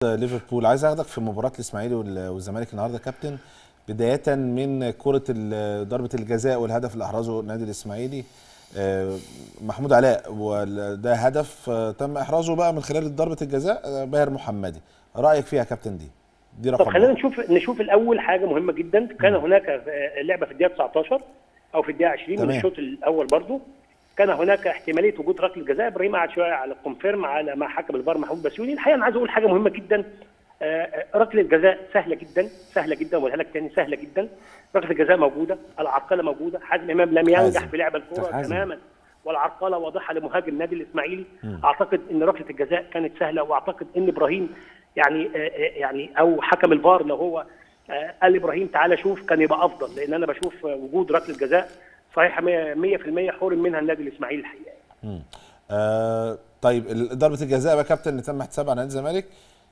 ليفربول عايز اخدك في مباراه الاسماعيلي وال- والزمالك النهارده كابتن بدايه من كره ال- ضربه الجزاء والهدف اللي احرزه النادي الاسماعيلي آه، محمود علاء وده هدف آه، تم احرازه بقى من خلال ضربه الجزاء آه، باهر محمدي رايك فيها يا كابتن دي دي طب رقم خلينا واحد. نشوف نشوف الاول حاجه مهمه جدا كان هناك آه، لعبه في الدقيقه 19 او في الدقيقه 20 من تمام. الشوط الاول برضو كان هناك احتماليه وجود ركله جزاء ابراهيم قعد شويه على الكونفيرم على مع حكم الفار محمود بسيوني الحقيقه انا عايز اقول حاجه مهمه جدا آه، آه، ركله جزاء سهله جدا سهله جدا واقولها لك تاني سهله جدا ركله الجزاء موجوده العرقله موجوده حازم امام لم ينجح حازم. في لعب الكره حازم. تماما والعرقله واضحه لمهاجم النادي الاسماعيلي اعتقد ان ركله الجزاء كانت سهله واعتقد ان ابراهيم يعني آه، آه، يعني او حكم الفار لو هو آه، قال لابراهيم تعالى شوف كان يبقى افضل لان انا بشوف آه، وجود ركله جزاء صحيحه 100% حرم منها النادي الاسماعيلي الحقيقه مم. آه طيب ال- ضربه الجزاء بقى كابتن اللي تم احتسابها على نادي الزمالك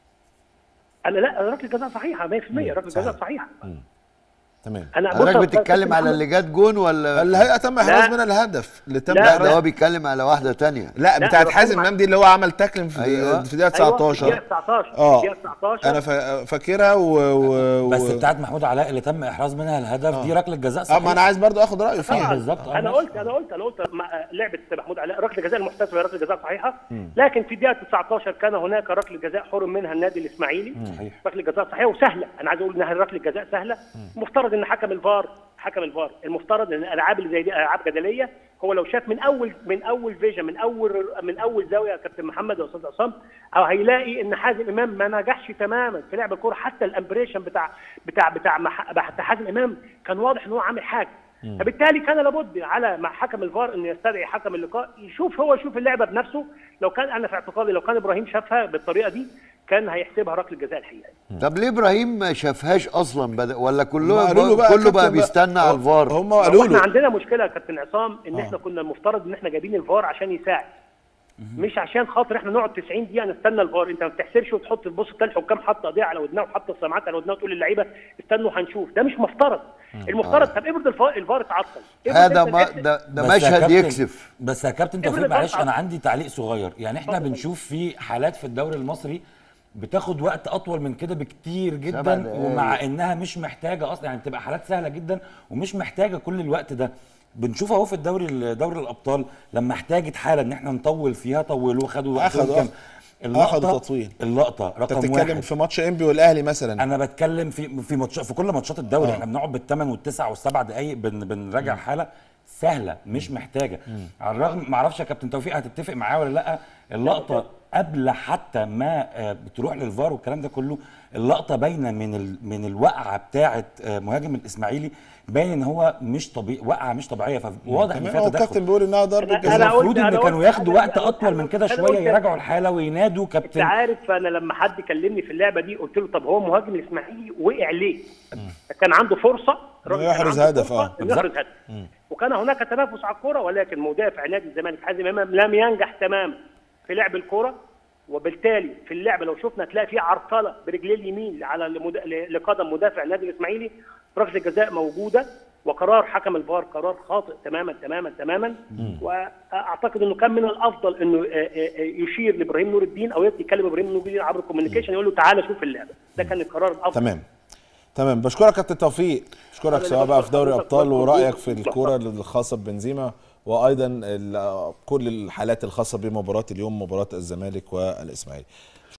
انا لا ركله جزاء صحيحه 100% ركله جزاء صحيح. صحيحه تمام انا حضرتك بص- بتتكلم على اللي جت جون ولا الهيئه تم احراز لا. منها الهدف اللي تم لا، لا إحراز- ده هو بيتكلم على واحده تانية لا لا، بتاعت أنا حازم بتكلم امام دي اللي هو عمل تاكلم في أيوة. في الدقيقه أيوة، 19 الدقيقه 19 اه الدقيقه 19 انا فا- فاكرها و, و... بس و... بتاعت محمود علاء اللي تم احراز منها الهدف دي ركله جزاء اه صحيح ما انا عايز برضو اخد رايه فيها طبعا بالظبط، آه، انا ماشي. قلت انا قلت انا قلت مع- لعبه محمود علاء ركله الجزاء المحتسبه هي ركله جزاء صحيحه لكن في الدقيقه 19 كان هناك ركله جزاء حرم منها النادي الاسماعيلي صحيح. ركله جزاء صحيحه وسهله انا عايز اقول انها ركله جزاء سهله مفترض ان حكم الفار حكم الفار المفترض ان الالعاب اللي زي دي العاب جدليه هو لو شاف من اول من اول فيجن من اول من اول زاويه يا كابتن محمد يا استاذ عصام او هيلاقي ان حازم امام ما نجحش تماما في لعب الكوره حتى الامبريشن بتاع بتاع بتاع مح- بتاع حازم امام كان واضح ان هو عامل حاجه فبالتالي كان لابد على مع حكم الفار ان يستدعي حكم اللقاء يشوف هو يشوف اللعبه بنفسه لو كان انا في اعتقادي لو كان ابراهيم شافها بالطريقه دي كان هيحسبها ركله جزاء الحقيقه طب ليه ابراهيم ما شافهاش اصلا بدأ ولا هم كله قالوا له بقى كله كابتن بقى بيستنى على الفار هم هو قالوا احنا له عندنا مشكله يا كابتن عصام ان آه. احنا كنا المفترض ان احنا جايبين الفار عشان يساعد مش عشان خاطر احنا نقعد 90 دقيقه نستنى الفار انت ما بتحسبش وتحط تبص تلاقي الحكام حاطه ايديها على ودنها وحاطه السماعات على ودنها وتقول للعيبه استنوا هنشوف ده مش مفترض المفترض طب افرض الفار الفار اتعطل افرض هذا انت ما تحس- ده, ده بس يا مشهد كابتن- يكسف بس يا كابتن توفيق افرض معلش بقى- انا عندي تعليق صغير يعني احنا اتفضل. بنشوف في حالات في الدوري المصري بتاخد وقت اطول من كده بكتير سبع جدا دقايق. ومع انها مش محتاجه اصلا يعني بتبقى حالات سهله جدا ومش محتاجه كل الوقت ده بنشوف اهو في الدوري دوري الابطال لما احتاجت حاله ان احنا نطول فيها طولوا خدوا وقتهم أخدوا- كام أخدوا تطويل. اللقطه انت رقم بتتكلم واحد في ماتش انبي والاهلي مثلا انا بتكلم في في ماتش في كل ماتشات الدوري آه. احنا بنقعد بالثمان والتسع والسبع دقائق بن بنراجع حاله سهله مش محتاجه على الرغم ما اعرفش يا كابتن توفيق هتتفق معايا ولا لا اللقطه قبل حتى ما آه، بتروح للفار والكلام ده كله اللقطه باينه من ال من الوقعه بتاعه آه، مهاجم الاسماعيلي باين ان هو مش طبيعي وقعه مش طبيعيه فواضح ان تمام فيها هو تدخل الكابتن بيقول انها ضربه أنا- جزاء أنا قلت- المفروض ان أنا كانوا قلت- ياخدوا أنا- وقت أنا- اطول من كده أنا شويه قلت- يراجعوا الحاله وينادوا انت كابتن عارف انا لما حد كلمني في اللعبه دي قلت له طب هو مهاجم الاسماعيلي وقع ليه؟ كان عنده فرصه الراجل كان يحرز عنده هدف، فرصة آه. إنه يحرز هدف وكان هناك تنافس على الكره ولكن مدافع نادي الزمالك حازم امام لم ينجح تماما في لعب الكره وبالتالي في اللعبه لو شفنا تلاقي في عرقله برجليه اليمين على المد... لقدم مدافع النادي الاسماعيلي ركله الجزاء موجوده وقرار حكم الفار قرار خاطئ تماما تماما تماما واعتقد انه كان من الافضل انه آه، آه، آه، يشير لابراهيم نور الدين او يكلم ابراهيم نور الدين عبر الكوميونيكيشن يقول له تعالى شوف اللعبه ده كان القرار الافضل تمام تمام بشكرك كابتن توفيق بشكرك أنا سواء اللي بقى في دوري بشكرك ابطال برضه. ورايك في الكوره الخاصه ببنزيما وايضا ال- كل الحالات الخاصه بمباراه اليوم مباراه الزمالك والاسماعيلي